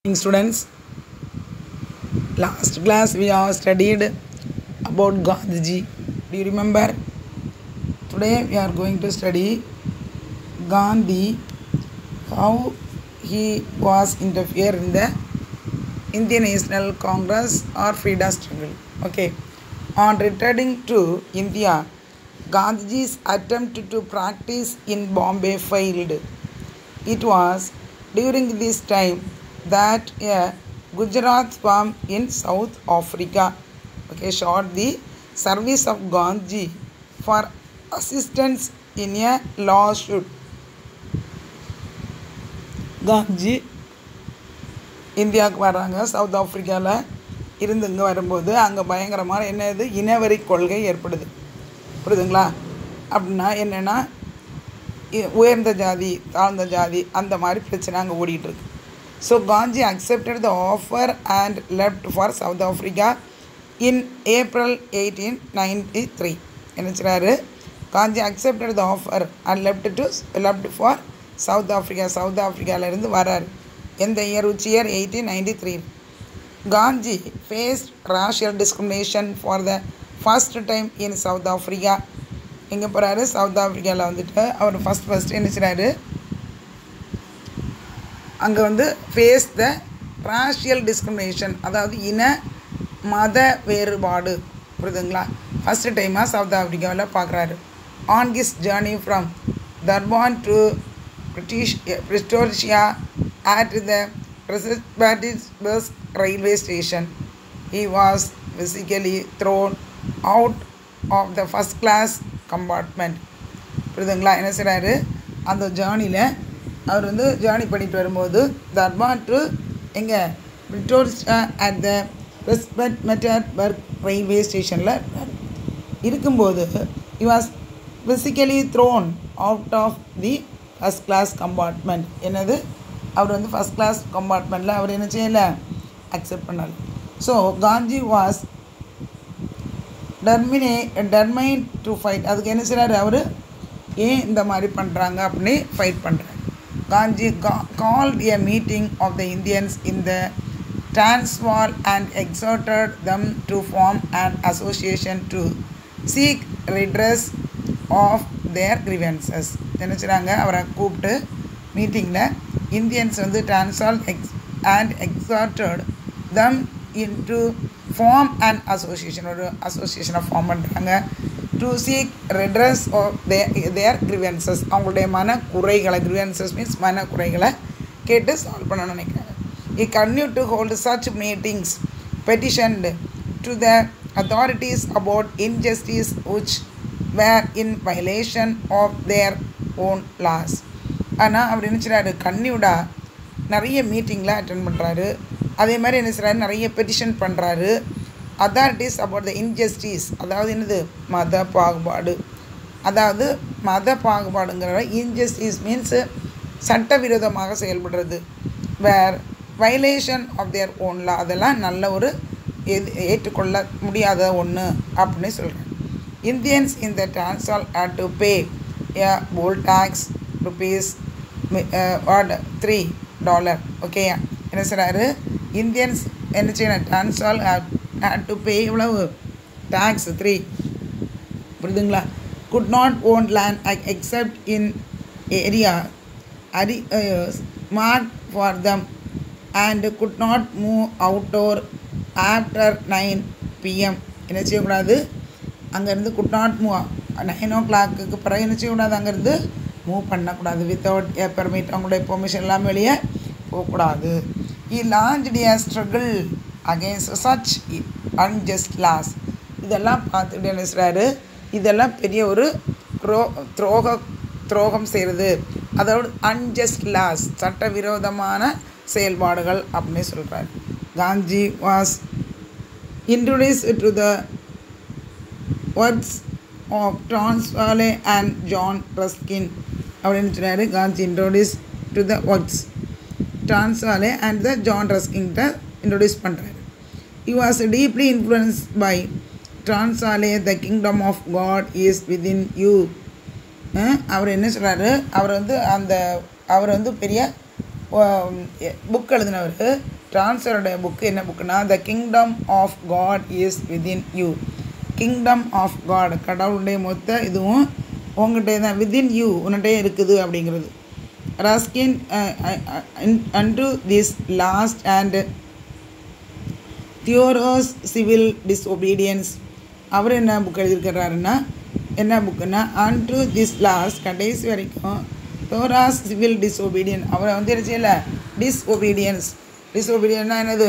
morning students last class we have studied about gandhiji do you remember today we are going to study gandhi how he was interfere in the indian national congress or freedom struggle okay on returning to india gandhiji's attempt to practice in bombay failed it was during this time that a Gujarat farm in South Africa okay, shot the service of Gandhi for assistance in a lawsuit. Gandhi இந்தியாவுக்கு வர்றாங்க south ஆஃப்ரிக்காவில் இருந்து இங்கே வரும்போது அங்கே பயங்கரமான என்ன இது இனவெறி கொள்கை ஏற்படுது புரியுதுங்களா அப்படின்னா என்னென்னா இ- உயர்ந்த ஜாதி தாழ்ந்த ஜாதி அந்த மாதிரி பிரச்சனை அங்கே ஓடிட்டுருக்கு so Gandhi accepted the offer and left for South Africa in April eighteen ninety three நினச்சிறாரு Gandhi accepted the offer and left to left for South Africa South ஆஃப்ரிக்காவிலேருந்து வராரு எந்த year which year eighteen ninety three Gandhi faced racial discrimination for the first time in South Africa எங்கே போகிறாரு south ஆஃப்ரிக்காவில் வந்துட்டு அவர் first first என்ன செய்றாரு அங்கே வந்து ஃபேஸ் த ராஷியல் டிஸ்கிரிமினேஷன் அதாவது இன மத வேறுபாடு புரியுதுங்களா ஃபஸ்ட்டு டைமாக சவுத் ஆஃப்ரிக்காவில் பார்க்குறாரு on his journey from Durban to British Pretoria at the bus railway station he was physically thrown out of the first class compartment புரியுதுங்களா என்ன செய்கிறாரு அந்த ஜேர்னியில் அவர் வந்து ஜேர்னி பண்ணிட்டு வரும்போது தர்மா டு எங்கே பிரிட்டோர்ஸ் அட் த ரெஸ்பெக்ட் மெட்டர் பர்க் ரயில்வே ஸ்டேஷனில் இருக்கும்போது he was physically thrown out of the first class compartment என்னது அவர் வந்து ஃபஸ்ட் கிளாஸ் கம்பார்ட்மெண்ட்டில் அவர் என்ன செய்யலை அக்செப்ட் பண்ணார் so Gandhi was determine determine to fight அதுக்கு என்ன செய்கிறாரு அவர் ஏன் இந்த மாதிரி பண்ணுறாங்க அப்படின்னு ஃபைட் பண்ணுறாரு Gandhi called a meeting of the Indians in the Transvaal and exhorted them to form and association to seek redress of their grievances என்ன செய்கிறாங்க அவரை கூப்பிட்டு மீட்டிங்கில் இந்தியன்ஸ் வந்து Transvaal ex and exhorted them into form and association ஒரு அசோசியேஷனை form பண்ணுறாங்க to seek redress of the their grievances அவங்களுடைய மன குறைகளை கிரிவன்சஸ் மீன்ஸ் மன குறைகளை கேட்டு சால்வ் பண்ணணும்னு நினைக்கிறாங்க he continue to hold such meetings petitioned to the authorities about injustice which were in violation of their own laws ஆனால் அவர் என்ன செய்றாரு கன்னியூடா நிறைய மீட்டிங்கில் அட்டன் பண்ணுறாரு அதே மாதிரி என்ன செய்றாரு நிறைய பெட்டிஷன் பண்ணுறாரு அத்தாரிட்டிஸ் அபவுட் த இன்ஜஸ்டிஸ் அதாவது என்னது மத பாகுபாடு அதாவது மத பாகுபாடுங்கிற இன்ஜஸ்டிஸ் மீன்ஸு சட்டவிரோதமாக செயல்படுறது வேர் வயலேஷன் ஆஃப் தேர் ஓன்ல அதெல்லாம் நல்ல ஒரு எது ஏற்றுக்கொள்ள முடியாத ஒன்று அப்படின்னு சொல்கிறேன் இந்தியன்ஸ் இந்த Transvaal had to pay a poll tax rupees what three dollar okay என்ன சொல்கிறாரு இந்தியன்ஸ் என்ன செய்யணும் டிரான்ஸ்வால் ஹேட் டு பே இவ்வளவு டேக்ஸ் த்ரீ புரியுதுங்களா could not own land except in area are mark for them and could not move outdoor after nine PM என்ன செய்யக்கூடாது அங்கேருந்து could not move nine o'clock பிறகு என்ன செய்யக்கூடாது அங்கேருந்து move பண்ணக்கூடாது வித்தவுட் ஏ பெர்மிட் அவங்களுடைய பெர்மிஷன் இல்லாமல் வெளியே போகக்கூடாது he launch a struggle against such unjust laws இதெல்லாம் பார்த்துட்டு என்ன செய்கிறாரு இதெல்லாம் பெரிய ஒரு த்ரோ துரோக துரோகம் செய்கிறது அதோட அன்ஜஸ்ட் லாஸ் சட்டவிரோதமான செயல்பாடுகள் அப்படின்னு சொல்கிறார் Gandhi was introduced to the works of Transvaal and John Ruskin அப்படின்னு சொன்னார் Gandhi introduce to the works டிரான்ஸ்வாலே அண்ட் த ஜான் ரஸ்கின்கிட்ட இன்ட்ரோடியூஸ் பண்ணுறாரு he was deeply influenced by டிரான்ஸ்வாலே the kingdom of God is within you அவர் என்ன சொல்கிறாரு அவர் வந்து அந்த அவர் வந்து பெரிய புக் எழுதினவர் டான்ஸரோட புக்கு என்ன புக்குனா the kingdom of God is within you kingdom of God கடவுளுடைய மொத்த இதுவும் உங்கள்கிட்ட தான் விதின் யூ உன்கிட்டே இருக்குது அப்படிங்கிறது Ruskin unto this last and Thoreau's civil disobedience அவர் என்ன புக் எழுதியிருக்கிறாருன்னா என்ன புக்குன்னா அன்டு திஸ் லாஸ்ட் கடைசி வரைக்கும் தோராஸ் சிவில் டிஸ்ஒபீடியன் அவரை வந்து என்ன செய்யல டிஸ்ஒபீடியன்ஸ் டிஸ்ஒபீடியன்னா என்னது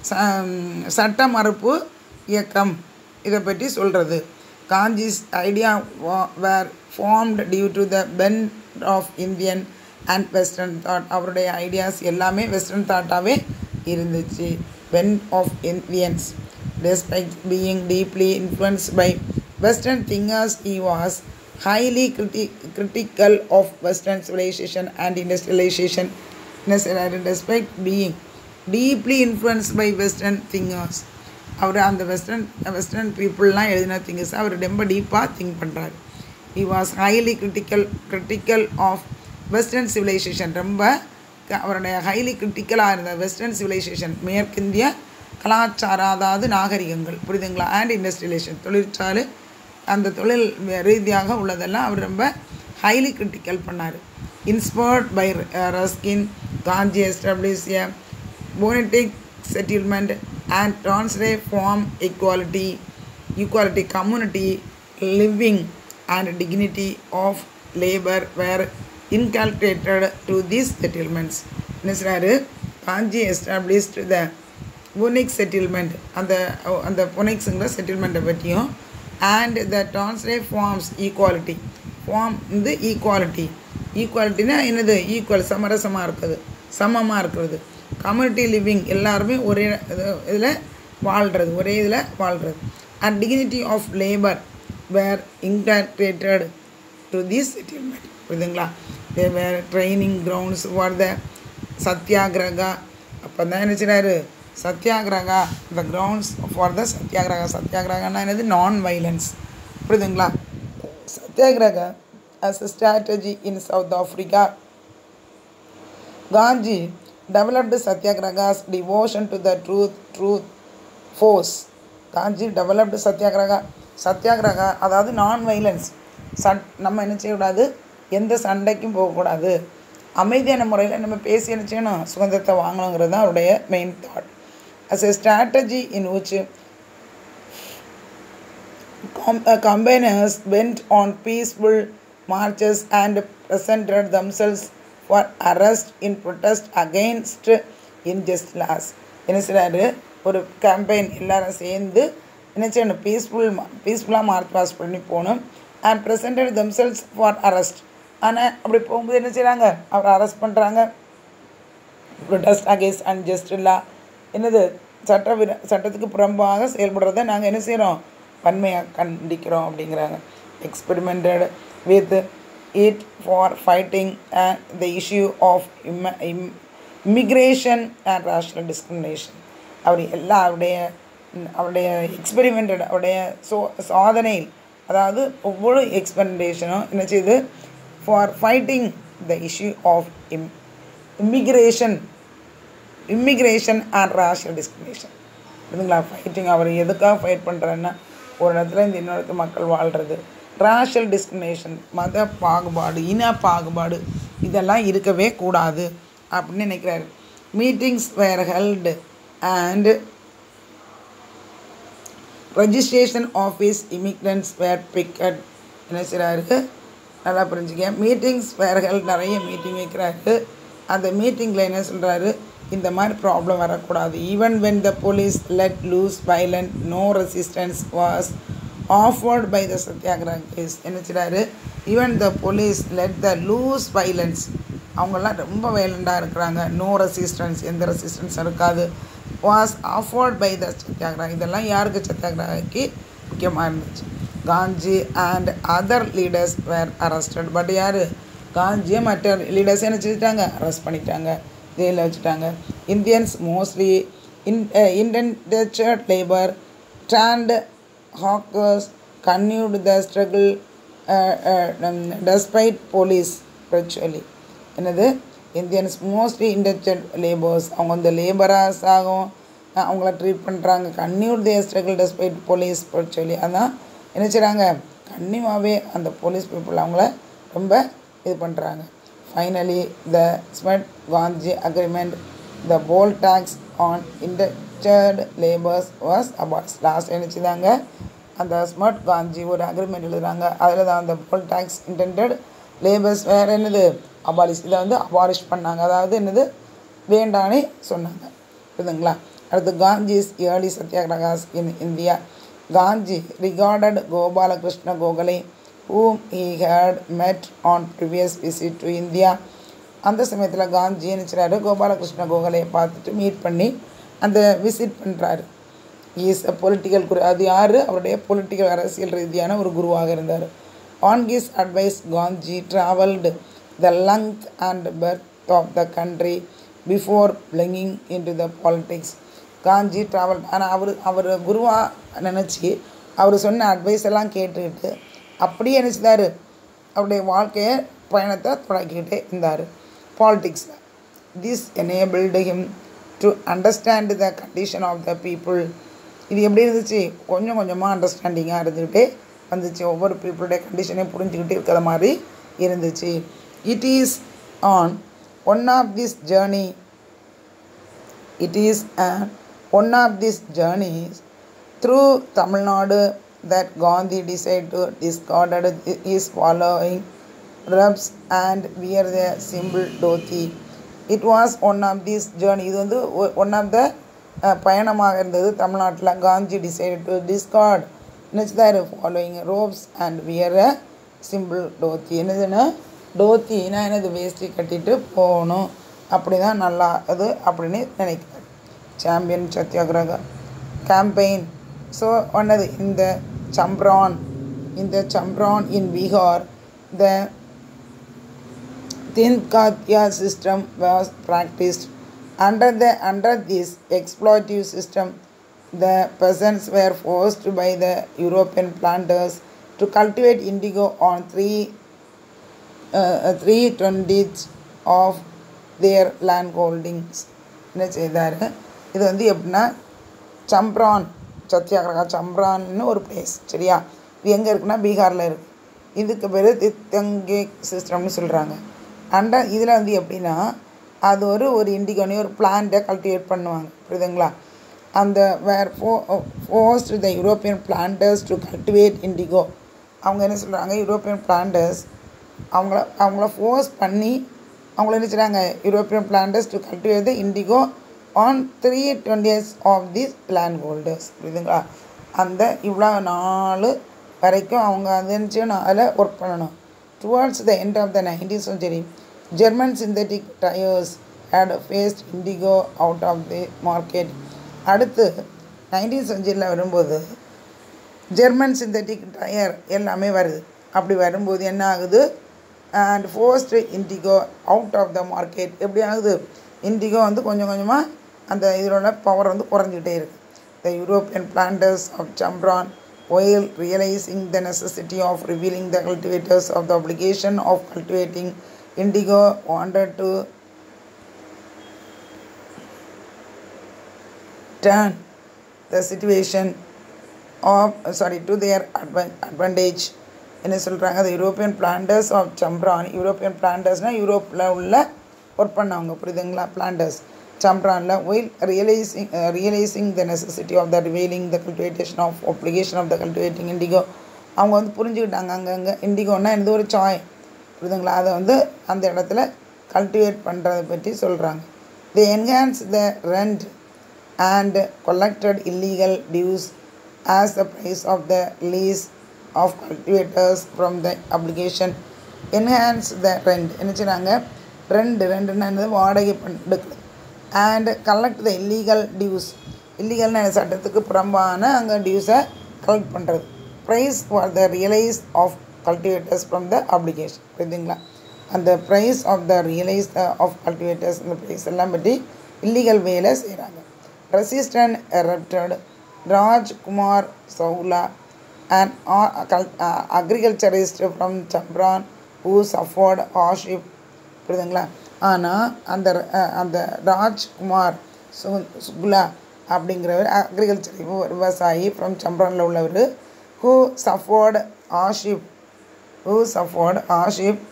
சட்ட மறுப்பு இயக்கம் இதை பற்றி சொல்கிறது Gandhi's idea were formed due to the blend of Indian and Western thought அவருடைய ஐடியாஸ் எல்லாமே வெஸ்டர்ன் தாட்டாகவே இருந்துச்சு blend of Indians despite being deeply influenced by Western thinkers, he was highly criti- critical of Western civilization and industrialization. Despite being deeply influenced by Western thinkers, அவர் அந்த Western western பீப்புளெலாம் எழுதின things அவர் ரொம்ப டீப்பாக think பண்ணுறாரு he was highly critical critical of Western civilisation ரொம்ப அவருடைய highly கிரிட்டிக்கலாக இருந்த western civilisation மேற்கிந்திய கலாச்சாரம் அதாவது நாகரிகங்கள் புரியுதுங்களா அண்ட் இண்டஸ்ட்ரியலேஷன் தொழிற்சாலை அந்த தொழில் ரீதியாக உள்ளதெல்லாம் அவர் ரொம்ப ஹைலி கிரிட்டிக்கல் பண்ணார் inspired by Ruskin Gandhi establish a Phoenix settlement and Tolstoy farm equality equality community living and dignity of labor were inculcated to these settlements என்ன சொல்கிறாரு காஞ்சி எஸ்டாப்ளிஷ்ட் த புனிக் செட்டில்மெண்ட் அந்த அந்த புனிக்ஸுங்கிற செட்டில்மெண்ட்டை பற்றியும் and the Tolstoy farms equality farm வந்து equality ஈக்குவாலிட்டினா என்னது ஈக்குவல் சமரசமாக இருக்குது சமமாக இருக்கிறது கம்யூனிட்டி லிவிங் எல்லாருமே ஒரே இதில் வாழ்கிறது ஒரே இதில் வாழ்கிறது and dignity of labour were integrated to this settlement புரியுதுங்களா they were training grounds for the satyagraha அப்போ தான் என்ன செய்கிறாரு satyagraha the grounds for the satyagraha சத்யாகிரகன்னா என்னது நான் வைலன்ஸ் புரியுதுங்களா satyagraha as a strategy in South Africa Gandhi developed Satyagraga's devotion to the truth, truth force. Gandhi developed satyagraha satyagraha அதாவது நான் வைலன்ஸ் சட் நம்ம என்ன செய்யக்கூடாது எந்த சண்டைக்கும் போகக்கூடாது அமைதியான முறையில் நம்ம பேசி என்ன செய்யணும் சுதந்திரத்தை வாங்கணுங்கிறது தான் அவருடைய main thought as a strategy in which combiners went on peaceful marches and presented themselves for arrest in protest against unjust laws என்ன செய்கிறாரு ஒரு கேம்பெயின் எல்லாரும் சேர்ந்து என்ன செய்யணும் பீஸ்ஃபுல் பீஸ்ஃபுல்லாக மார்ச் பாஸ் பண்ணி போகணும் and presented themselves for arrest ஆனால் அப்படி போகும்போது என்ன செய்கிறாங்க அவரை அரெஸ்ட் பண்ணுறாங்க ப்ரொட்டஸ்ட் அகேன்ஸ்ட் அன்ஜஸ்ட் லா என்னது சட்ட விர சட்டத்துக்கு புறம்பாக செயல்படுறத நாங்கள் என்ன செய்கிறோம் வன்மையாக கண்டிக்கிறோம் அப்படிங்கிறாங்க experimented with it for fighting the issue of இம்ம இம் இமிக்ரேஷன் அண்ட் ரேஷனல் டிஸ்கிரிமினேஷன் அவர் எல்லா அவருடைய அவருடைய எக்ஸ்பெரிமெண்டட் அவருடைய சோ சாதனையில் அதாவது ஒவ்வொரு எக்ஸ்பெரிமெண்டேஷனும் என்ன செய்யுது for fighting the issue of இம் immigration immigration and racial discrimination இதுங்களா ஃபைட்டிங் அவர் எதுக்காக ஃபைட் பண்ணுறாருன்னா ஒரு இடத்துல இந்த இன்னொரு மக்கள் வாழ்கிறது ரேஷியல் டிஸ்கிரிமினேஷன் மத பாகுபாடு இன பாகுபாடு இதெல்லாம் இருக்கவே கூடாது அப்படின்னு நினைக்கிறாரு meetings were held and registration office immigrants were picket என்ன செய்கிறாரு நல்லா புரிஞ்சுக்க மீட்டிங்ஸ் வேர் ஹெல்ட் நிறைய மீட்டிங் வைக்கிறாரு அந்த மீட்டிங்கில் என்ன சொல்கிறாரு இந்த மாதிரி ப்ராப்ளம் வரக்கூடாது even when the police let loose violent no resistance was offered by the satyagrahis என்ன செய்கிறாரு even the police let the loose violence அவங்கெல்லாம் ரொம்ப வைலண்டாக இருக்கிறாங்க நோ ரெசிஸ்டன்ஸ் எந்த ரெசிஸ்டன்ஸும் இருக்காது was offered by the satyagraha இதெல்லாம் யாருக்கு சத்யாகிரகாக்கு முக்கியமாக இருந்துச்சு Gandhi and other leaders were arrested but யார் காஞ்சியை மற்ற லீடர்ஸ் என்ன செஞ்சுட்டாங்க அரெஸ்ட் பண்ணிட்டாங்க ஜெயிலில் வச்சுட்டாங்க Indians mostly in indentured labour ட்ராண்ட் hawkers continued the struggle despite police brutality என்னது இந்தியன்ஸ் மோஸ்ட்லி இண்டஸ்ட்ரியல் லேபர்ஸ் அவங்க வந்து லேபராஸாகவும் அவங்கள ட்ரீட் பண்ணுறாங்க continue the struggle despite police சொல்லி அதான் என்ன செய்கிறாங்க கன்னியூவாகவே அந்த போலீஸ் பீப்புள் அவங்கள ரொம்ப இது பண்ணுறாங்க finally the Smuts Gandhi agreement the poll tax on industrial labourers was abolished last நினச்சிதாங்க அந்த ஸ்மார்ட் காந்தி ஒரு அக்ரிமெண்ட் எழுதுறாங்க அதில் தான் அந்த போல் டேக்ஸ் இன்டென்டட் லேபர்ஸ் வேறு என்னது அபாலிஷ் இதை வந்து அபாலிஷ் பண்ணாங்க அதாவது என்னது வேண்டானே சொன்னாங்க புரியுதுங்களா அடுத்து Gandhi's early satyagrahas in India Gandhi regarded Gopalakrishna Gokhale whom he had met on previous visit to India அந்த சமயத்தில் காந்தி நினச்சிறாரு கோபாலகிருஷ்ண கோகலையை பார்த்துட்டு மீட் பண்ணி அந்த விசிட் பண்ணுறாரு இஸ் அ பொலிட்டிக்கல் குரு அது யார் அவருடைய பொலிட்டிக்கல் அரசியல் ரீதியான ஒரு குருவாக இருந்தார் on his advice Gandhi travelled the length and breadth of the country before plunging in to the politics Gandhi travel ஆனால் அவர் அவர் குருவாக நினச்சி அவர் சொன்ன அட்வைஸ் எல்லாம் கேட்டுக்கிட்டு அப்படியே நினச்சிதாரு அவருடைய வாழ்க்கையை பயணத்தை தொடக்கிக்கிட்டே இருந்தார் பாலிட்டிக்ஸில் this enabled him to understand the condition of the people இது எப்படி இருந்துச்சு கொஞ்சம் கொஞ்சமாக அண்டர்ஸ்டாண்டிங்காக இருந்துக்கிட்டே வந்துச்சு ஒவ்வொரு பீப்புளுடைய கண்டிஷனையும் புரிஞ்சுக்கிட்டு இருக்கிற மாதிரி இருந்துச்சு it is on one of this journey it is uh, one of these journeys through Tamil Nadu that Gandhi decided to discard his following robes and wear the symbol dhoti. It was one of these journey இது வந்து one of the பயணமாக இருந்தது தமிழ்நாட்டில் Gandhi decide to discard நினச்சிதாரு flowing robes and wear a simple dhoti என்னதுன்னா டோத்தினா என்னது வேஷ்டி கட்டிட்டு போகணும் அப்படி தான் நல்லா அது அப்படின்னு நினைக்கிறார் சாம்பியன் சத்தியாகிரக கேம்பெயின் ஸோ ஒன்னது இந்த சம்ப்ரான் இந்த சம்ப்ரான் இன் பீகார் த Tinkatya system was practiced. Under the under this exploitative system, the peasants were forced by the European planters to cultivate indigo on three uh, three twentieths of their land holdings. என்ன செய்தார் இது வந்து எப்படின்னா சம்ப்ரான் சத்தியாகிரகா சம்ப்ரான்னு ஒரு place சரியா இது எங்கே இருக்குன்னா பீகாரில் இருக்குது இதுக்கு பேர் தித்தங்கே சிஸ்டம்னு சொல்கிறாங்க அண்டர் இதில் வந்து எப்படின்னா அது ஒரு ஒரு இண்டிகோனி ஒரு பிளான்ட்டை கல்டிவேட் பண்ணுவாங்க புரியுதுங்களா அந்த வேர் ஃபோ forced the European planters to cultivate indigo அவங்க என்ன சொல்கிறாங்க யூரோப்பியன் பிளான்டர்ஸ் அவங்கள அவங்கள ஃபோர்ஸ் பண்ணி அவங்கள என்ன செய்கிறாங்க European planters to cultivate the indigo on three twentieths of this land holders புரியுதுங்களா அந்த இவ்வளோ நாள் வரைக்கும் அவங்க அது என்ன செய்யணும் அதில் ஒர்க் பண்ணணும் towards the end of the nineteen century German synthetic dyes had forced indigo out of the market அடுத்து நைன்டீன் சென்ச்சுரியில் வரும்போது ஜெர்மன் சிந்தட்டிக் டயர் எல்லாமே வருது அப்படி வரும்போது என்ன ஆகுது and forced indigo out of the market எப்படி ஆகுது இண்டிகோ வந்து கொஞ்சம் கொஞ்சமாக அந்த இதோட பவர் வந்து குறைஞ்சிக்கிட்டே இருக்குது the European planters of Champaran while realizing the necessity of revealing the cultivators of the obligation of cultivating indigo wanted to turn the situation of sorry to their advan- advantage என்ன சொல்கிறாங்க அது European planters of Champaran European பிளான்டர்ஸ்னால் யூரோப்பில் உள்ள work பண்ணவங்க புரியுதுங்களா planters சம்ப்ரானில் while realising realising the necessity of the releasing the cultivation of application of the cultivating indigo அவங்க வந்து புரிஞ்சுக்கிட்டாங்க அங்கங்கே இண்டிகோன்னா எந்த ஒரு சாய் புரியுதுங்களா அதை வந்து அந்த இடத்துல கல்டிவேட் பண்ணுறதை பற்றி சொல்கிறாங்க they enhance the rent and collected illegal dues as the price of the lease of cultivators from the application enhance the rent என்ன செய்கிறாங்க ரெண்டு ரெண்டுன்னா என்னது வாடகை பண் எடுக்கிறது and collect the illegal dues இல்லீகல்னு சட்டத்துக்கு புறம்பான அங்கே டியூஸை கலெக்ட் பண்ணுறது price for the release of cultivators from the application புரியுதுங்களா அந்த price of the release of cultivators இந்த ப்ரைஸ் எல்லாம் பற்றி இல்லீகல் வேலை செய்கிறாங்க resistant erupted Rajkumar Shukla and agriculturist from Champaran who suffered hardship புரியுதுங்களா ஆனால் அந்த அஹ், அந்த ராஜ்குமார் சு சுக்லா அப்படிங்கிறவர் அக்ரிகல்ச்சர் விவசாயி ஃப்ரம் சம்பரானில் உள்ளவர் who suffered hardship who suffered hardship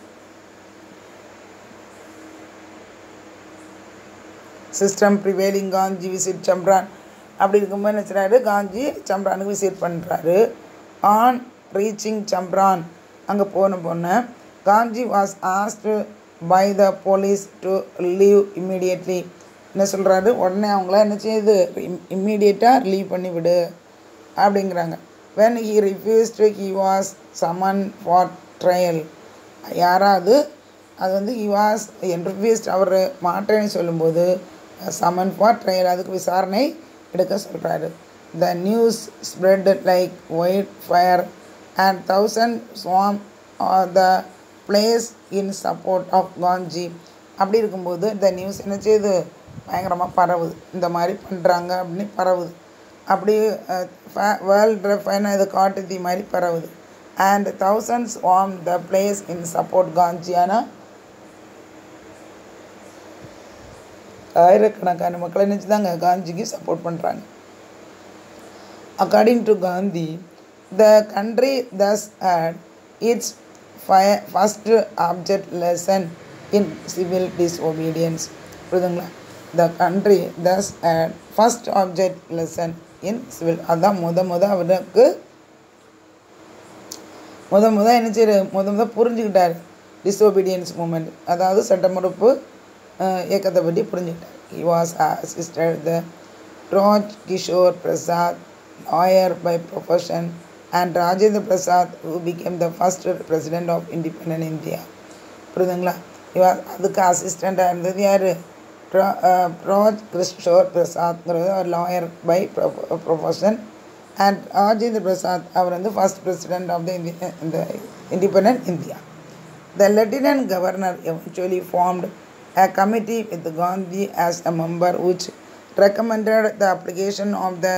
system prevailing Gandhi visit Champaran அப்படி இருக்கும்போது என்ன செய்றாரு காஞ்சி சம்ரானுக்கு விசிட் பண்ணுறாரு ஆன் ரீச்சிங் சம்ரான் அங்கே போன பொண்ணு Gandhi was asked by the police to leave immediately என்ன சொல்கிறாரு உடனே அவங்கள என்ன செய்யுது இம்மீடியட்டாக ரிலீவ் பண்ணி விடு அப்படிங்கிறாங்க when he refused he was summoned for trial யாராவது அது வந்து he was refused அவர் மாட்டேன்னு சொல்லும்போது சமன் ஃபார் ட்ரையல் அதுக்கு விசாரணை எடுக்க சொல்கிறாரு the news spread like wild fire and thousand swarm ஆர் the place in support of Gandhi அப்படி இருக்கும்போது த நியூஸ் என்ன செய்யுது பயங்கரமாக பரவுது இந்த மாதிரி பண்ணுறாங்க அப்படின்னு பரவுது அப்படி வேர்ல்டு ஃபைனாக இது காட்டு தீ மாதிரி பரவுது and thousands swarm the place in support Gandhi ஆனால் ஆயிரக்கணக்கான மக்கள் நினச்சிதாங்க காந்திக்கு சப்போர்ட் பண்ணுறாங்க according to Gandhi the country thus had its first object lesson in civil disobedience புரியுதுங்களா the country thus had first object lesson in civil அதான் முத முத அவருக்கு முத முத என்ன செய்ய முத முத புரிஞ்சுக்கிட்டார் டிஸ்ஒபீடியன்ஸ் மூமெண்ட் அதாவது சட்டமறுப்பு அஹ், இயக்கத்தை பற்றி புரிஞ்சுக்கிட்டார் he was assisted the Raj Kishore Prasad lawyer by profession and Rajendra Prasad who became the first president of independent India புரியுதுங்களா இவ அதுக்கு அசிஸ்டண்ட்டாக இருந்தது யார் ராஜ் கிஷோர் பிரசாத்ங்கிறது ஒரு lawyer by profession and Rajendra Prasad அவர் வந்து ஃபர்ஸ்ட் பிரசிடென்ட் ஆஃப் த இந்திய இந்த independent India The lieutenant governor eventually formed a committee with Gandhi as a member which recommended the application of the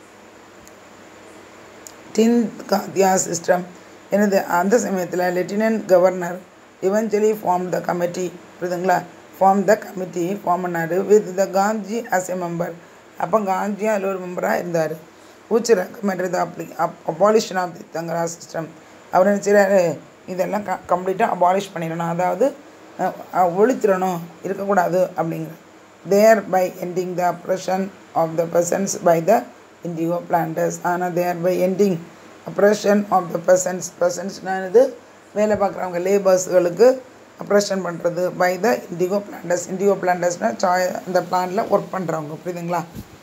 tinkathia system எனது அந்த சமயத்தில் lieutenant governor eventually form the committee புரியுதுங்களா form the committee form பண்ணார் with the Gandhi as a member அப்போ காந்தி அதில் ஒரு மெம்பராக இருந்தார் which recommended the appli அப் abolition of the tinkathia system அவர் என்ன செய்கிறாரு இதெல்லாம் க கம்ப்ளீட்டாக அபாலிஷ் பண்ணிடணும் அதாவது அஹ், அஹ், ஒழித்திடணும் இருக்கக்கூடாது அப்படிங்கிற thereby ending the oppression of the peasants by the indigo planters ஆனால் thereby ending oppression of the peasants பெசன்ஸ்னால் இது வேலை பார்க்குறவங்க லேபர்ஸ்களுக்கு அப்ரஷன் பண்ணுறது by the indigo planters indigo பிளான்டர்ஸ்னால் சாய் அந்த பிளான்ட்டில் ஒர்க் பண்ணுறவங்க புரியுதுங்களா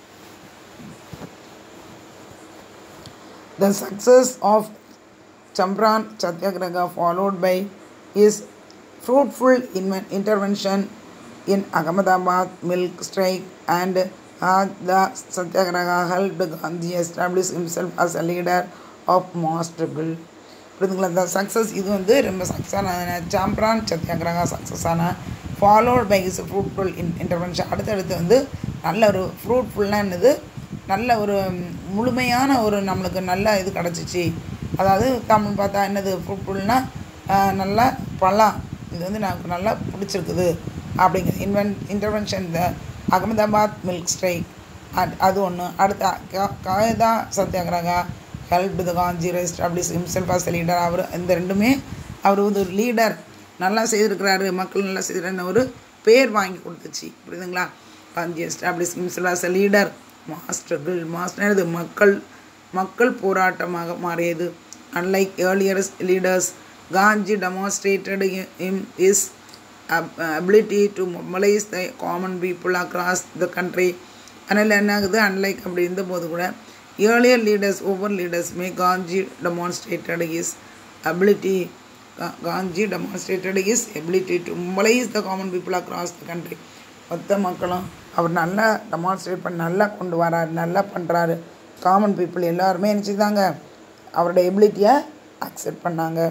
The success of Champran Satyagraha followed by his fruitful inven- intervention in Ahmedabad milk strike and had the Satyagraha helped Gandhi establish himself as a leader of mass struggle. புரியுதுங்களா இந்த success இது வந்து ரொம்ப success ஆன Champaran satyagraha success ஆன followed by his fruitful in intervention அடுத்தடுத்து வந்து நல்ல ஒரு ஃப்ரூட்ஃபுல்லாக என்னது நல்ல ஒரு ம், முழுமையான ஒரு நம்மளுக்கு நல்ல இது கிடச்சிச்சு அதாவது தமிழ் பார்த்தா என்னது ஃப்ரூட்ஃபுல்னா நல்லா பழம் இது வந்து எனக்கு நல்லா பிடிச்சிருக்குது அப்படிங்கிறது இன்வென் இன்டர்வென்ஷன் இந்த அகமதாபாத் மில்க் ஸ்ட்ரைக் அது அது ஒன்று அடுத்த கா- Kheda satyagraha help the Gandhi establish himself as leader அவர் இந்த ரெண்டுமே அவர் வந்து ஒரு லீடர் நல்லா செய்திருக்கிறாரு மக்கள் நல்லா செய்திருக்காருன்னு ஒரு பேர் வாங்கி கொடுத்துச்சு புரியுதுங்களா Gandhi establish himself as leader மாஸ்டர்கள் மாஸ்டர் இது மக்கள் மக்கள் போராட்டமாக மாறியது unlike earlier leaders Gandhi demonstrated him his ability to mobilize the common people across the country அதனால் என்ன ஆகுது அன்லைக் அப்படி இருந்தபோது கூட ஏர்லியர் லீடர்ஸ் ஒவ்வொரு லீடர்ஸுமே Gandhi demonstrated his ability Gandhi demonstrated his ability to mobilize the common people across the country மொத்த மக்களும் அவர் நல்லா டெமான்ஸ்ட்ரேட் பண்ணி நல்லா கொண்டு வராரு நல்லா பண்ணுறாரு காமன் பீப்புள் எல்லாருமே நினச்சிதாங்க அவரோட எபிலிட்டியை அக்செப்ட் பண்ணாங்க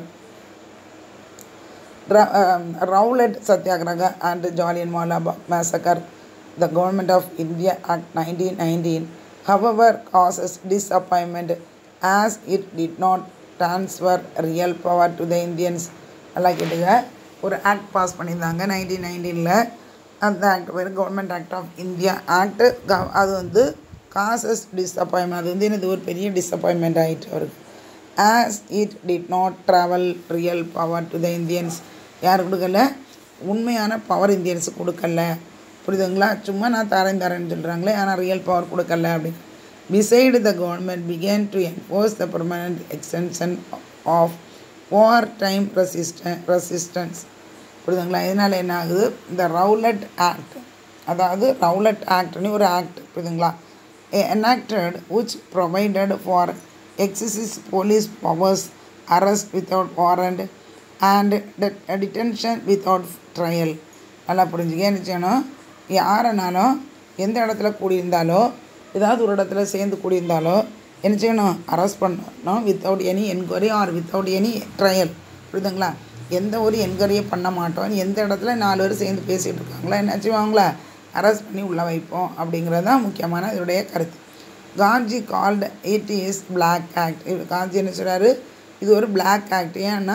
Ra- um, Rowlatt Satyagraha and Jallianwala Bagh massacre, the Government of India Act 1919, however, causes disappointment as it did not transfer real power to the Indians. நல்லா கேட்டுங்க ஒரு ஆக்ட் பாஸ் பண்ணியிருந்தாங்க nineteen நைன்டீனில் அந்த ஆக்ட் பேர் government act of India act அது வந்து causes disappointment அது வந்து எனக்கு ஒரு பெரிய டிஸப்பாயின்மெண்ட் ஆகிட்டு அவருக்கு as it did not travel real power to the Indians யார் கொடுக்கல உண்மையான பவர் இந்தியன்ஸுக்கு கொடுக்கல புரியுதுங்களா சும்மா நான் தரேன் தரேன்னு சொல்கிறாங்களே ஆனால் ரியல் பவர் கொடுக்கல அப்படின்னு beside the government began to enforce the permanent extension of war time resistance resistance புரியுதுங்களா இதனால் என்ன ஆகுது இந்த ரவுலட் ஆக்ட் அதாவது ரவுலட் ஆக்ட்னு ஒரு ஆக்ட் புரியுதுங்களா enacted which provided for excessive police powers arrest without warrant and det- detention without trial நல்லா புரிஞ்சுக்க என்ன செய்யணும் யாரைனாலும் எந்த இடத்துல கூடியிருந்தாலோ ஏதாவது ஒரு இடத்துல சேர்ந்து கூடியிருந்தாலோ என்ன செய்யணும் அரெஸ்ட் பண்ணணும் without any enquiry or without any trial புரியுதுங்களா எந்த ஒரு என்கொயரியும் பண்ண மாட்டோம் எந்த இடத்துல நாலு பேர் சேர்ந்து பேசிகிட்டு இருக்காங்களா என்ன செய்வாங்களா அரெஸ்ட் பண்ணி உள்ளே வைப்போம் அப்படிங்கிறது தான் முக்கியமான இதோடைய கருத்து Gandhi called it is black act Gandhi என்ன சொல்கிறாரு இது ஒரு பிளாக் ஆக்ட் ஏன்னா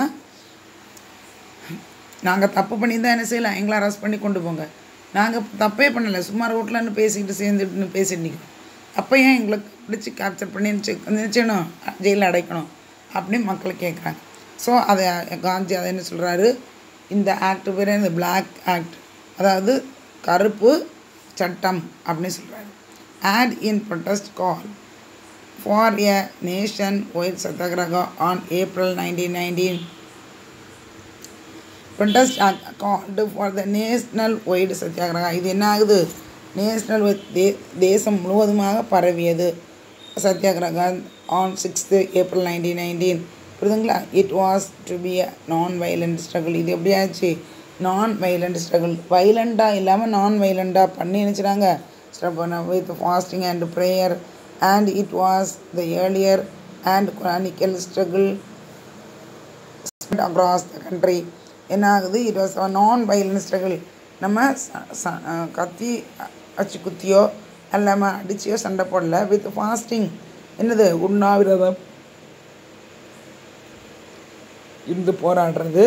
நாங்கள் தப்பு பண்ணி தான் என்ன செய்யலாம் எங்களை அரெஸ்ட் பண்ணி கொண்டு போங்க நாங்கள் தப்பே பண்ணலை சும்மா ரோட்லன்னு பேசிக்கிட்டு சேர்ந்துட்டு பேசிட்டு நிற்கிறோம் அப்போ ஏன் எங்களை பிடிச்சி கேப்சர் பண்ணி நினச்சிடணும் ஜெயிலில் அடைக்கணும் அப்படின்னு மக்கள் கேட்குறாங்க ஸோ அதை காந்தி அதை என்ன சொல்கிறாரு இந்த ஆக்ட் பேர் இந்த பிளாக் ஆக்ட் அதாவது கருப்பு சட்டம் அப்படின்னு சொல்கிறாரு and in protest call for a nation wide satyagraha on April nineteen nineteen protest called for the national wide satyagraha இது என்ன ஆகுது நேஷ்னல் தே தேசம் முழுவதுமாக பரவியது satyagraha on sixth April nineteen nineteen புரியுதுங்களா it was to be a non violent struggle இது எப்படி ஆச்சு நான் வைலண்ட் ஸ்ட்ரகிள் வைலண்ட்டாக இல்லாமல் நான் வைலண்ட்டாக பண்ணி நினச்சிடாங்க ஸ்டப் பண்ண with fasting and prayer and it was the earlier and chronicle struggle across the country என்ன ஆகுது it was non violence struggle நம்ம ச- ச- அஹ் கத்தி வச்சு குத்தியோ இல்லாமல் அடிச்சியோ சண்டை போடல வித் ஃபாஸ்டிங் என்னது உண்ணாவிரதம் இருந்து போராடுறது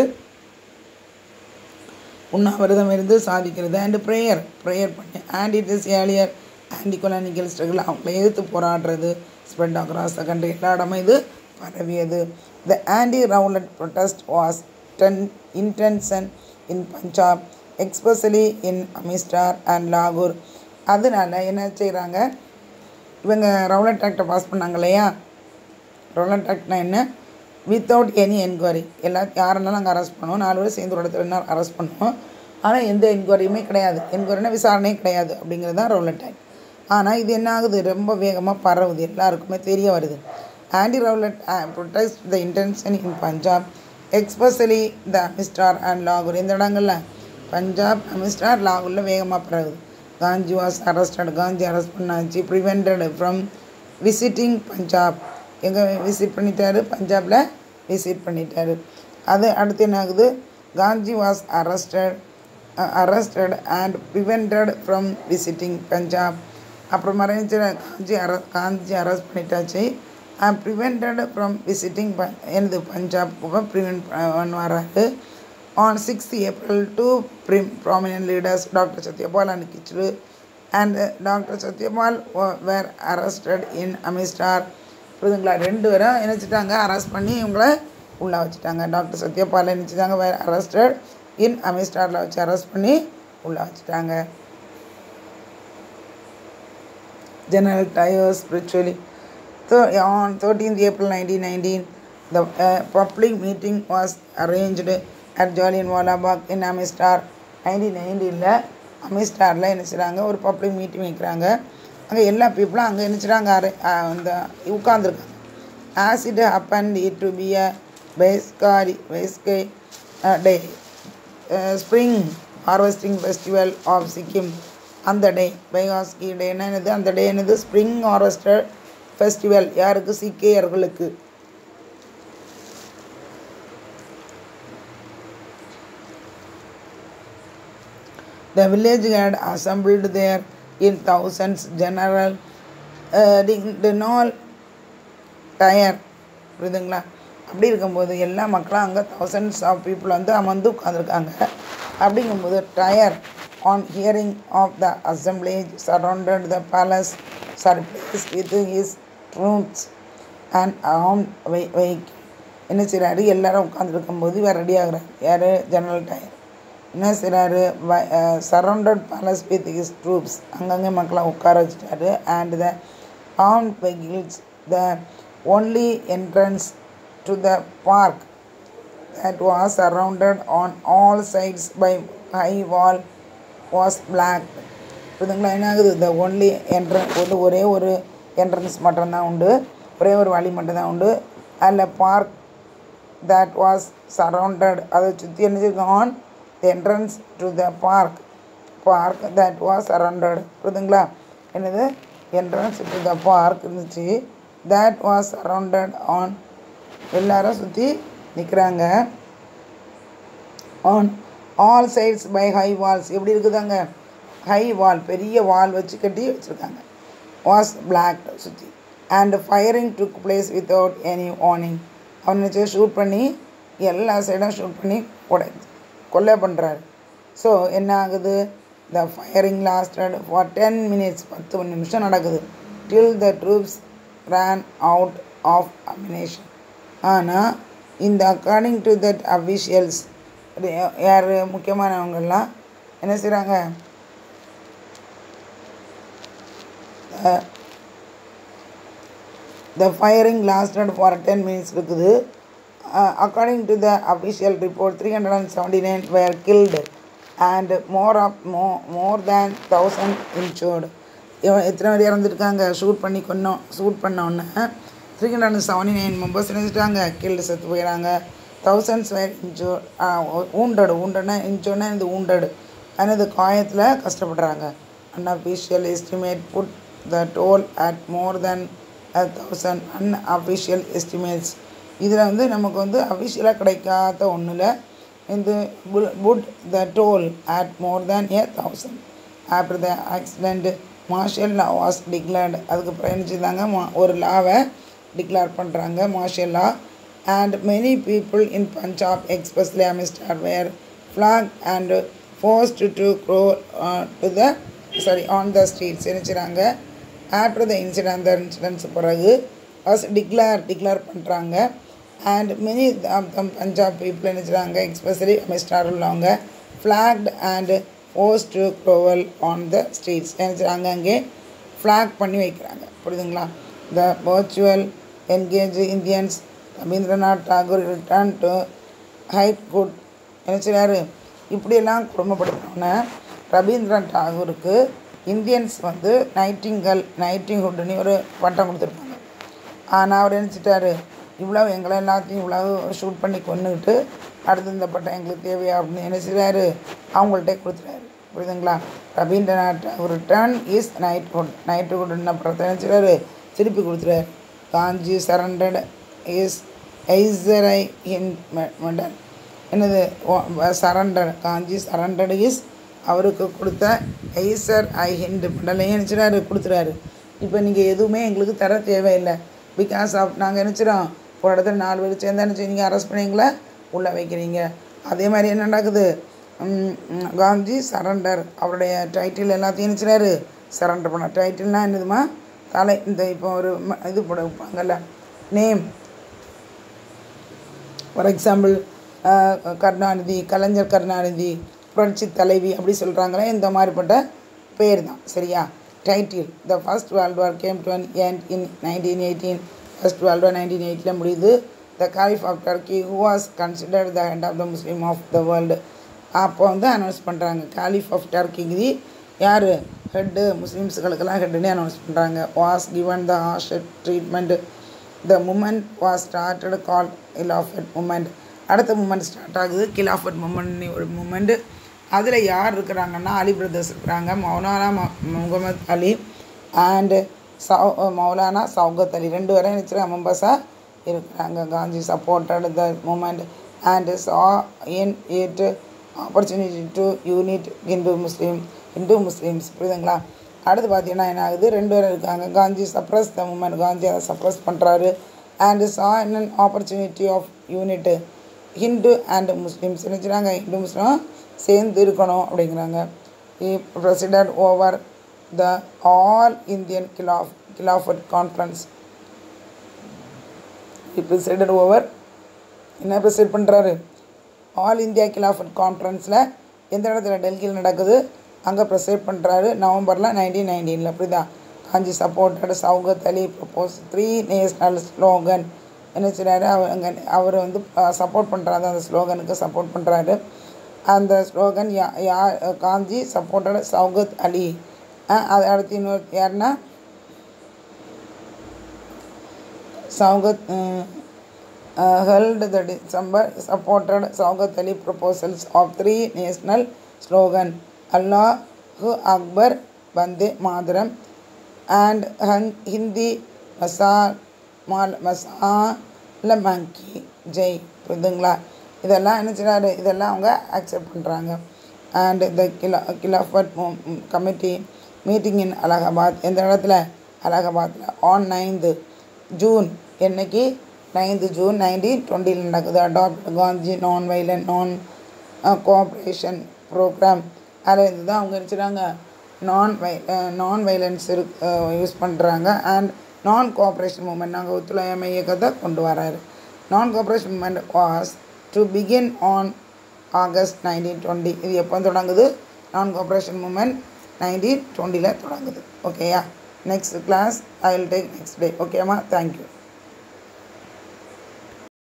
உண்ணாவிரதம் இருந்து சாதிக்கிறது அண்ட் ப்ரேயர் ப்ரேயர் பண்ணி and it is earlier anti colonial struggle அவங்கள எதிர்த்து போராடுறது ஸ்ப்ரெட் அக்ராஸ் த கண்ட்ரி எல்லா இடமும் இது பரவியது the anti Rowlatt protest was then intention in Punjab especially in Amritsar and லாகூர் அதனால என்ன செய்கிறாங்க இவங்க ரவுலட் ஆக்டை பாஸ் பண்ணாங்க இல்லையா ரவுலட் ஆக்ட்னா என்ன வித்தவுட் எனி என்கொயரி எல்லா யாருனாலும் அங்கே அரெஸ்ட் பண்ணுவோம் நாலு பேர் சேர்ந்து ஒரு இடத்துல என்ன அரெஸ்ட் பண்ணுவோம் ஆனால் எந்த என்கொயரியுமே கிடையாது என்கொயரினா விசாரணையே கிடையாது அப்படிங்கிறது தான் ரவுலட் ஆக்ட் ஆனால் இது என்ன ஆகுது ரொம்ப வேகமாக பரவுது எல்லாருக்குமே தெரிய வருது anti Rowlatt protect the intention in Punjab especially the Amritsar and லாகூர் இந்த இடங்கள்ல பஞ்சாப் அமிஸ்டார் லாகூரில் வேகமாக பரவுது Gandhi was arrested Gandhi arrest பண்ணாச்சு ப்ரிவெண்டட் ஃப்ரம் விசிட்டிங் பஞ்சாப் எங்கே விசிட் பண்ணிட்டாரு பஞ்சாபில் விசிட் பண்ணிட்டாரு அது அடுத்து என்ன ஆகுது Gandhi was arrested arrested and prevented from visiting Punjab அப்புறம் மறைஞ்ச காந்தி அர காந்தி அரெஸ்ட் பண்ணிட்டாச்சு ப்ரிவெண்டட் ஃப்ரம் விசிட்டிங் ப எனது பஞ்சாப் ப்ரிவெண்ட் வராரு on sixth April two prim prominent leaders doctor Satyapal and Kitchlew and doctor Satyapal were arrested in Amritsar புரியுதுங்களா ரெண்டு பேரும் நினச்சிட்டாங்க அரெஸ்ட் பண்ணி இவங்கள உள்ளே வச்சுட்டாங்க டாக்டர் சத்யபால் நினச்சிட்டாங்க வேர் அரெஸ்டட் இன் அமிஸ்டாரில் வச்சு அரெஸ்ட் பண்ணி உள்ளே வச்சுட்டாங்க General Tyre spiritually. So on 13th April 1919, the uh, public meeting was arranged at Jallianwala Bagh in Amistar. 1919ல அமிஸ்டாரில் என்ன செய்கிறாங்க ஒரு பப்ளிக் மீட்டிங் வைக்கிறாங்க அங்கே எல்லா பீப்புளும் அங்கே என்ன செய்கிறாங்க அரே அந்த உட்காந்துருக்காங்க as it happen it to be a Baisakhi Baisakhi day spring harvesting festival of Sikkim அந்த டே பைகாஸ்கி டே என்னது அந்த டே என்னது ஸ்ப்ரிங் ஹார்வெஸ்டர் ஃபெஸ்டிவல் யாருக்கு சிக்கேயர்களுக்கு The village had assembled there in thousands. General uh, Dinol Dyer புரியுதுங்களா அப்படி இருக்கும்போது எல்லா மக்களும் அங்கே தௌசண்ட்ஸ் ஆஃப் பீப்புள் வந்து அமர்ந்து உட்காந்துருக்காங்க அப்படிங்கும்போது Dyer on hearing of the assemblage surrounded the palace சர்ப்ளேஸ் with his troops and arm vehicle என்ன செய்கிறாரு எல்லாரும் உட்காந்துருக்கும்போது இவர் ரெடி ஆகுறாரு யார் ஜெனரல் டயர் என்ன செய்கிறாரு surrounded palace with his troops அங்கங்கே மக்களை உட்கார வச்சுட்டாரு and the arm vehicles the only entrance to the park that was surrounded on all sides by high wall was black புரியுதுங்களா என்ன ஆகுது த ஒன்லி என்ட்ரன் வந்து ஒரே ஒரு என்ட்ரன்ஸ் மட்டும்தான் உண்டு ஒரே ஒரு வழி மட்டும்தான் உண்டு அதில் பார்க் that was surrounded அதை சுற்றி என்ன செய்யும் on entrance to the park park that was surrounded புரியுதுங்களா என்னது என்ட்ரன்ஸ் டு த பார்க் இருந்துச்சு that was surrounded on எல்லாரும் சுற்றி நிற்கிறாங்க on all sides by high walls எப்படி இருக்குதாங்க ஹை வால் பெரிய வால் வச்சு கட்டி வச்சுருக்காங்க வாஸ் பிளாக் சுற்றி and firing took place without any warning அவன் நினச்சி ஷூட் பண்ணி எல்லா சைடும் ஷூட் பண்ணி கொடை கொலை பண்ணுறாரு ஸோ என்ன ஆகுது the firing lasted for ten minutes பத்து நிமிஷம் நடக்குது till the troops ran out of ammunition ஆனால் இந்த அக்கார்டிங் டு தட் அஃபிஷியல்ஸ் யார் முக்கியமானவங்கெல்லாம் என்ன செய்கிறாங்க the firing lasted for ten minutes இருக்குது according to the official report three hundred and seventy nine were killed and more of மோ more தேன் thousand இன்ச்சோர்டு இவன் எத்தனை பேர் இறந்துருக்காங்க ஷூட் பண்ணி கொன்னோம் ஷூட் பண்ணோன்னே three hundred and seventy nine members நினைச்சிட்டாங்க கில்டு செத்து போயிடறாங்க தௌசண்ட்ஸ் வேர் இன்ச்சோ ஊண்டடு ஊண்டட்னா இன்ச்சோன்னா இந்த ஊண்டடு ஆனால் இந்த காயத்தில் கஷ்டப்படுறாங்க unofficial estimate put the toll at more than thousand unofficial estimates இதில் வந்து நமக்கு வந்து அஃபிஷியலாக கிடைக்காத ஒன்றில் இந்த put the toll at more than a thousand after the accident martial law was declared அதுக்கப்புறம் என்ன செய்தாங்க மா ஒரு லாவை டிக்ளேர் பண்ணுறாங்க martial law and many people in Punjab especially Amritsar were flog and forced to crawl to the சாரி on the streets என்ன செய்கிறாங்க ஆஃப்டர் த இன்சிடென்ட் அந்த இன்சிடென்ட்ஸ் பிறகு வாஸ் டிக்ளேர் டிக்ளேர் பண்ணுறாங்க and many them Punjab people என்ன செய்கிறாங்க எக்ஸ்பெஷலி அமிஸ்டார் உள்ளவங்க flogged and forced to grovel on the streets என்ன செய்கிறாங்க அங்கே ஃப்ளாக் பண்ணி வைக்கிறாங்க புரியுதுங்களா the virtual engage Indians Rabindranath Tagore return to ஹைட் குட் என்ன செய்கிறாரு இப்படியெல்லாம் குடும்பப்படுத்தினோன்னே ரவீந்திரநாத் டாகூருக்கு இந்தியன்ஸ் வந்து நைட்டிங்கல் நைட்டிங்குட்னு ஒரு பட்டம் கொடுத்துருப்பாங்க ஆனால் அவர் நினச்சிட்டாரு இவ்வளோ எங்களை எல்லாத்தையும் இவ்வளோ ஷூட் பண்ணி கொண்டுக்கிட்டு அடுத்து இந்த பட்டம் எங்களுக்கு தேவையா அப்படின்னு என்ன செய்கிறாரு அவங்கள்ட்டே கொடுத்துட்டாரு புரியுதுங்களா Rabindranath Tagore return his knighthood knight குட்ன படத்தை என்ன செய்கிறாரு திருப்பி கொடுத்துட்டாரு காஞ்சி சரண்டட் இஸ் ஐசரை ஹின் மெடல் என்னது சரண்டர் காஞ்சி சரண்டட் இஸ் அவருக்கு கொடுத்த ஐசர் ஐ ஹிண்ட் மெடலையும் நினச்சிடாரு கொடுத்துறாரு இப்போ நீங்கள் எதுவுமே எங்களுக்கு தர தேவையில்லை பிகாஸ் ஆஃப் நாங்கள் நினச்சிடோம் ஒரு இடத்துல நாலு பேர் சேர்ந்தா நினச்சி நீங்கள் அரெஸ்ட் பண்ணீங்களா உள்ளே வைக்கிறீங்க அதே மாதிரி என்ன நடக்குது காந்தி சரண்டர் அவருடைய டைட்டில் எல்லாத்தையும் நினச்சிடாரு சரண்டர் பண்ண டைட்டில்னால் என்னதுமா தலை இந்த இப்போ ஒரு இது போட வைப்பாங்கல்ல name for example Karunanidhi Kalaignar Karunanidhi புரட்சி தலைவி அப்படி சொல்கிறாங்களே இந்த மாதிரிப்பட்ட பேர் தான் சரியா title the first world war came to an end in nineteen eighteen first world war nineteen எயிட்டில் முடியுது the caliph of Turkey who was considered the head of the Muslim of the world அப்போ வந்து announce பண்ணுறாங்க caliph of டர்க்கிங்கிறது யார் head முஸ்லீம்ஸுகளுக்கெல்லாம் ஹெட்டுன்னு announce பண்ணுறாங்க was given the ஹாஸ்ட் treatment the movement was started call Khilafat movement அடுத்த மூமெண்ட் ஸ்டார்ட் ஆகுது கிலாஃபட் மூமெண்ட் ஒரு மூமெண்ட்டு அதில் யார் இருக்கிறாங்கன்னா அலி பிரதர்ஸ் இருக்கிறாங்க மௌலானா முகமது அலி அண்டு சௌ மௌலானா சௌகத் அலி ரெண்டு பேரும் நினச்சிருக்காங்க மம்பசா இருக்கிறாங்க Gandhi supported the movement and saw in it opportunity to unite Hindu Muslim Hindu Muslims புரியுதுங்களா அடுத்து பார்த்தீங்கன்னா என்ன ஆகுது ரெண்டு பேரும் இருக்காங்க Gandhi suppress the movement Gandhi அதை சப்ரஸ் பண்ணுறாரு and saw an opportunity of unity Hindu and Muslims நினச்சிடாங்க ஹிந்து முஸ்லீம் சேர்ந்து இருக்கணும் அப்படிங்கிறாங்க president over the all Indian கிலாஃப் கிலாஃபட் கான்ஃபரன்ஸ் பிரசிடென்ட் ஓவர் என்ன ப்ரெசிட் பண்ணுறாரு ஆல் இந்தியா கிலாஃபட் கான்ஃபரன்ஸில் எந்த இடத்துல டெல்லியில் நடக்குது அங்கே ப்ரெசைட் பண்ணுறாரு நவம்பரில் நைன்டீன் நைன்டீனில் அப்படி தான் Gandhi supported Shaukat Ali propose three national slogan என்ன செய்கிறாரு அவர் அங்கே அவர் வந்து சப்போர்ட் பண்ணுறாரு அந்த ஸ்லோகனுக்கு சப்போர்ட் பண்ணுறாரு அந்த ஸ்லோகன் யா யா காஞ்சி சப்போர்ட்டட் சவுகத் அலி அது அடுத்து இன்னொரு யாருன்னா Shaukat held the December supported Saugat Ali proposals of three national slogan Allahu Akbar Bande Madaram and Hindi Masa masala மங்கி ஜெய் புரியுதுங்களா இதெல்லாம் என்ன செய்றாரு இதெல்லாம் அவங்க அக்செப்ட் பண்ணுறாங்க அண்ட் இந்த கிலா Khilafat committee meeting in Allahabad எந்த இடத்துல அலகாபாத்தில் ஆன் நைன்து ஜூன் என்னைக்கு நைன்த்து ஜூன் நைன்டீன் டுவெண்ட்டியில் நடக்குது அடாப்ட் காந்தி நான் வைலண்ட் நான் கோஆப்ரேஷன் ப்ரோக்ராம் அதில் இருந்து தான் அவங்க நினச்சிடாங்க நான் வை நான் வைலன்ஸ் இரு யூஸ் பண்ணுறாங்க அண்ட் நான் கோஆப்ரேஷன் மூமெண்ட் நாங்கள் ஒத்துழையாமை இயக்கத்தை கொண்டு வராரு non cooperation movement was to begin on August nineteen twenty இது எப்போ தொடங்குது நான் கோஆப்ரேஷன் மூமெண்ட் நைன்டீன் டுவெண்ட்டியில் தொடங்குது ஓகேயா next class I will take next day ஓகேம்மா தேங்க்யூ